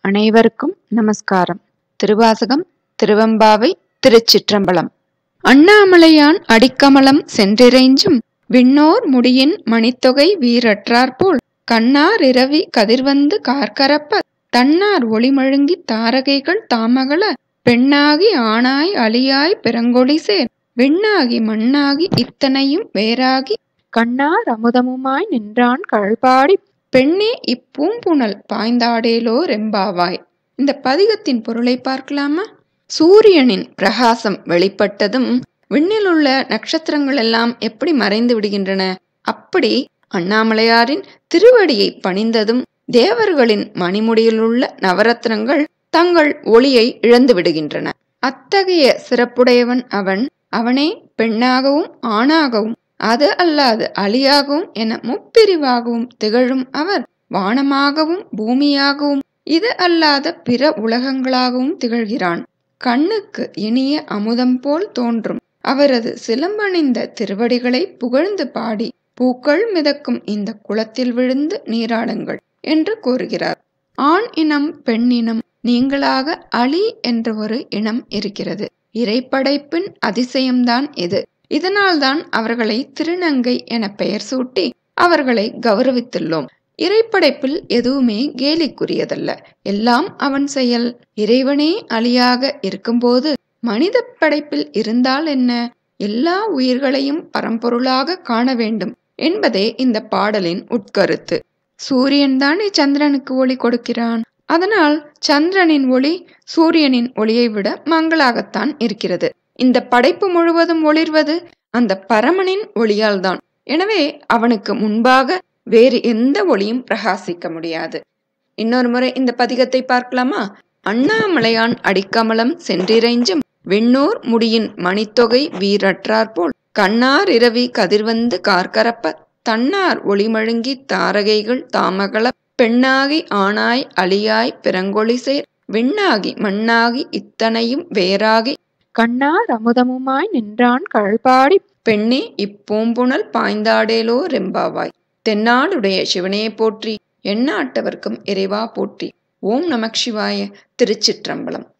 அனைவருக்கும் நமஸ்காரம் திருவாசகம் திருவெம்பாவை திருச்சிற்றம்பலம் அண்ணாமலையான் அடிக்கமலம் சென்றிறைஞ்சும் விண்ணோர் முடியின் மணித்தொகை வீரற்றாற்போல் கண்ணார் இரவி கதிர்வந்து கார்கரப்ப தன்னார் ஒளிமழுங்கி தாரகைகள் தாமகள பெண்ணாகி ஆணாய் அழியாய் பிறங்கொழி சேர் விண்ணாகி மண்ணாகி இத்தனையும் வேறாகி கண்ணார் அமுதமுமாய் நின்றான் கழ்பாடி பெண்ணே இப்பூம்புணல் பாய்ந்தாடேலோ ரெம்பாவாய் இந்த பதிகத்தின் பொருளை பார்க்கலாமா சூரியனின் பிரகாசம் வெளிப்பட்டதும் விண்ணிலுள்ள நட்சத்திரங்கள் எல்லாம் எப்படி மறைந்து விடுகின்றன அப்படி அண்ணாமலையாரின் திருவடியை பணிந்ததும் தேவர்களின் மணிமுடியிலுள்ள நவரத்னங்கள் தங்கள் ஒளியை இழந்து விடுகின்றன அத்தகைய சிறப்புடையவன் அவன் அவனே பெண்ணாகவும் ஆணாகவும் அது அல்லாது அழியாகவும் என முப்பிரிவாகவும் திகழும் அவர் வானமாகவும் பூமியாகவும் இது அல்லாத பிற உலகங்களாகவும் திகழ்கிறான் கண்ணுக்கு இனிய அமுதம் போல் தோன்றும் அவரது சிலம்பணிந்த திருவடிகளை புகழ்ந்து பாடி பூக்கள் மிதக்கும் இந்த குளத்தில் விழுந்து நீராடுங்கள் என்று கூறுகிறார் ஆண் இனம் பெண்ணினம் நீங்களாக அலி என்ற ஒரு இனம் இருக்கிறது இறைப்படைப்பின் அதிசயம்தான் இது இதனால்தான் அவர்களை திருநங்கை என பெயர் சூட்டி அவர்களை கௌரவித்துள்ளோம் இறைப்படைப்பில் எதுவுமே கேலிக்குரியதல்ல எல்லாம் அவன் செயல் இறைவனே அழியாக இருக்கும்போது மனித படைப்பில் இருந்தால் என்ன எல்லா உயிர்களையும் பரம்பொருளாக காண வேண்டும் என்பதே இந்த பாடலின் உட்கருத்து சூரியன் தானே சந்திரனுக்கு ஒளி கொடுக்கிறான் அதனால் சந்திரனின் ஒளி சூரியனின் ஒளியை விட மங்களாகத்தான் இருக்கிறது இந்த படைப்பு முழுவதும் ஒளிர்வது அந்த பரமனின் ஒளியால் தான் எனவே அவனுக்கு முன்பாக வேறு எந்த ஒளியும் பிரகாசிக்க முடியாது இன்னொரு முறை இந்த பதிகத்தை பார்க்கலாமா அண்ணாமலையான் அடிக்கமலம் சென்றிறைஞ்சும் வெண்ணூர் முடியின் மணித்தொகை வீரற்றார் போல் கண்ணார் இரவி கதிர்வந்து கார்கரப்ப தன்னார் ஒளிமழுங்கி தாரகைகள் தாமகள பெண்ணாகி ஆணாய் அழியாய் பிறங்கொழி சேர் விண்ணாகி மண்ணாகி இத்தனையும் வேறாகி கண்ணார் அமுதமுமாய் நின்றான் கழ்பாடி பெண்ணே இப்பூம்புணல் பாய்ந்தாடேலோ ரெம்பாவாய் தென்னாடுடைய சிவனையே போற்றி எண்ணாட்டவர்க்கும் இறைவா போற்றி ஓம் நமக் சிவாய திருச்சிற்றம்பலம்